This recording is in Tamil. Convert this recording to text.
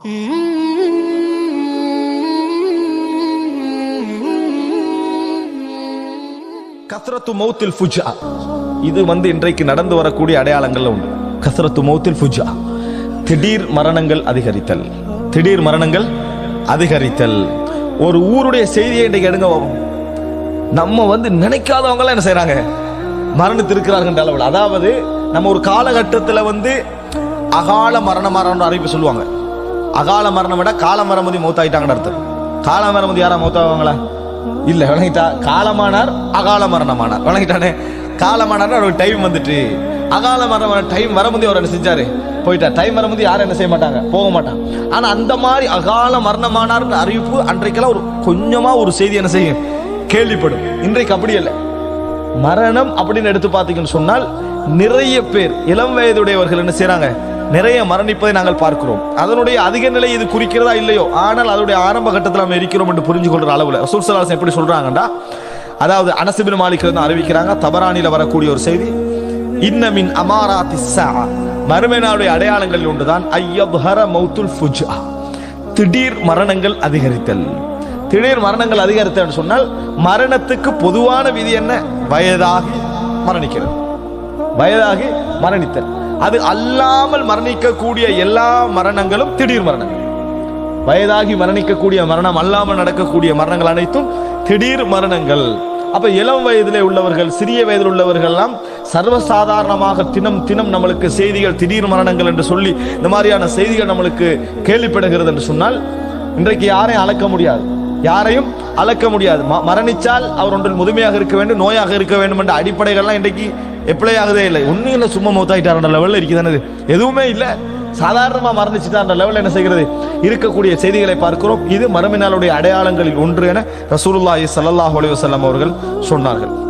கத்ரத்து மௌத்தில் ஃபுஜா இது வந்து இன்றைக்கு நடந்து வரக்கூடிய அடையாளங்கள்ல உண்டு கத்ரத்து மௌத்தில் ஃபுஜா திடீர் மரணங்கள் அதிகரித்தல் திடீர் மரணங்கள் அதிகரித்தல் ஒரு ஊருடைய செய்தியை இன்றைக்கு எடுங்க பாப்போம். நம்ம வந்து நினைக்காதவங்க எல்லாம் என்ன செய்றாங்க மரணித்திருக்கிறார்கள் அளவில் அதாவது நம்ம ஒரு காலகட்டத்துல வந்து அகால மரண மரணம் அறிவிப்பு சொல்லுவாங்க அகால மரணம் விட கால மரமுதி மௌத்தாயிட்டாங்கன்னு அர்த்தம் கால மரமுதி யாரா மௌத்தாவாங்களா இல்ல விளங்கிட்டா காலமானார் அகால மரணமானார் விளங்கிட்டானே காலமானார் ஒரு டைம் வந்துட்டு அகால மரணம் டைம் வரும்போது அவர் என்ன செஞ்சாரு போயிட்டார் டைம் வரும்போது யாரும் என்ன செய்ய மாட்டாங்க போக மாட்டாங்க ஆனா அந்த மாதிரி அகால மரணமானார்ன்ற அறிவிப்பு அன்றைக்கெல்லாம் ஒரு கொஞ்சமா ஒரு செய்தி என்ன செய்யும் கேள்விப்படும் இன்றைக்கு அப்படி இல்லை மரணம் அப்படின்னு எடுத்து பார்த்தீங்கன்னு சொன்னால் நிறைய பேர் இளம் வயதுடையவர்கள் என்ன செய்றாங்க நிறைய மரணிப்பதை நாங்கள் பார்க்கிறோம் அதனுடைய அதிக நிலை இது குறிக்கிறதா இல்லையோ ஆனால் அதனுடைய ஆரம்ப கட்டத்தில் நம்ம இருக்கிறோம் என்று புரிஞ்சு கொள்ற அளவுல ரசூல் ஸல்லல்லாஹு அலைஹி வஸல்லம் எப்படி சொல்றாங்கடா அதாவது அனசுபின் மாலிக் இருந்து அறிவிக்கிறாங்க தபரானில வரக்கூடிய ஒரு செய்தி இன்னமின் அமாராத்தி மறுமை நாளுடைய அடையாளங்கள் ஒன்றுதான் ஐயப்ஹர மௌத்துல் ஃபுஜா திடீர் மரணங்கள் அதிகரித்தல் திடீர் மரணங்கள் அதிகரித்தல் சொன்னால் மரணத்துக்கு பொதுவான விதி என்ன வயதாகி மரணிக்கிறது வயதாகி மரணித்தல் அது அல்லாமல் மரணிக்கக்கூடிய எல்லா மரணங்களும் திடீர் மரணங்கள் வயதாகி மரணிக்கக்கூடிய மரணம் அல்லாமல் நடக்கக்கூடிய மரணங்கள் அனைத்தும் திடீர் மரணங்கள் அப்ப இளம் வயதிலே உள்ளவர்கள் சிறிய வயதில் உள்ளவர்கள் எல்லாம் சர்வசாதாரணமாக தினம் தினம் நம்மளுக்கு செய்திகள் திடீர் மரணங்கள் என்று சொல்லி இந்த மாதிரியான செய்திகள் நம்மளுக்கு கேள்விப்படுகிறது என்று சொன்னால் இன்றைக்கு யாரையும் அளக்க முடியாது யாரையும் அளக்க முடியாது ம- மரணிச்சால் அவர் ஒன்றில் முதுமையாக இருக்க வேண்டும் நோயாக இருக்க வேண்டும் என்ற அடிப்படைகள்லாம் இன்றைக்கு எப்ளை ஆகுதே இல்லை ஒன்றும் இல்லை சும்மா மௌத்தாயிட்டார் லெவலில் இருக்குதானது எதுவுமே இல்லை சாதாரணமா மரணிச்சுட்டான்ற லெவலில் என்ன செய்கிறது இருக்கக்கூடிய செய்திகளை பார்க்கிறோம் இது மறுமை நாளுடைய அடையாளங்களில் ஒன்று என ரசூலுல்லாஹி ஸல்லல்லாஹு அலைஹி வஸல்லம் அவர்கள் சொன்னார்கள்